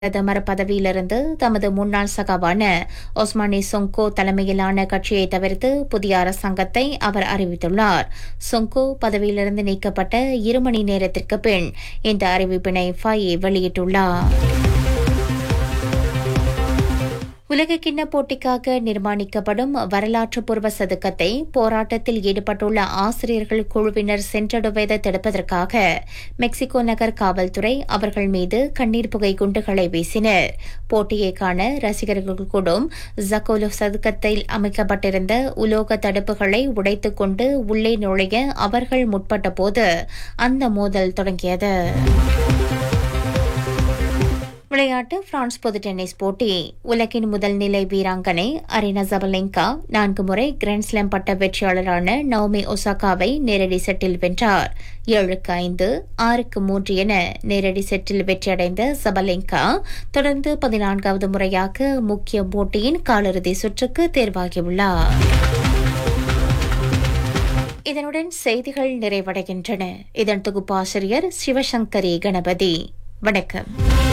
பிரதமர் பதவியிலிருந்து தமது முன்னாள் சகாவான ஒஸ்மானி சொங்கோ தலைமையிலான கட்சியை தவிர்த்து புதிய அரசாங்கத்தை அவர் அறிவித்துள்ளார் சொங்கோ பதவியிலிருந்து நீக்கப்பட்ட இரு மணி நேரத்திற்கு பின் இந்த அறிவிப்பினை ஃபயே வெளியிட்டுள்ளார் உலகக்கிண்ண போட்டிக்காக நிர்மாணிக்கப்படும் வரலாற்று பூர்வ சதுக்கத்தை போராட்டத்தில் ஈடுபட்டுள்ள ஆசிரியர்கள் குழுவினர் சென்றடைவதை தடுப்பதற்காக மெக்சிகோ நகர் காவல்துறை அவர்கள் மீது கண்ணீர் புகை குண்டுகளை வீசினர் போட்டியை காண ரசிகர்கள் கூடும் ஜக்கோலோ சதுக்கத்தில் அமைக்கப்பட்டிருந்த உலோக தடுப்புகளை உடைத்துக் கொண்டு உள்ளே நுழைய அவர்கள் முற்பட்டபோது அந்த மோதல் தொடங்கியது விளையாட்டு பிரான்ஸ் பொது டென்னிஸ் போட்டி உலகின் முதல் நிலை வீராங்கனை அரினா ஜபலெங்கா நான்கு முறை கிராண்ட்ஸ்லாம் பட்ட வெற்றியாளரான நவமி ஒசாகாவை நேரடி செட்டில் வென்றார் ஏழுக்கு ஐந்து ஆறுக்கு மூன்று என நேரடி செட்டில் வெற்றியடைந்த ஜபலெங்கா தொடர்ந்து பதினான்காவது முறையாக முக்கிய போட்டியின் காலிறுதி சுற்றுக்கு தேர்வாகியுள்ளார் இதனுடன் செய்திகள் நிறைவடைகின்றன இதன் தொகுப்பாசிரியர் சிவசங்கரி கணபதி வணக்கம்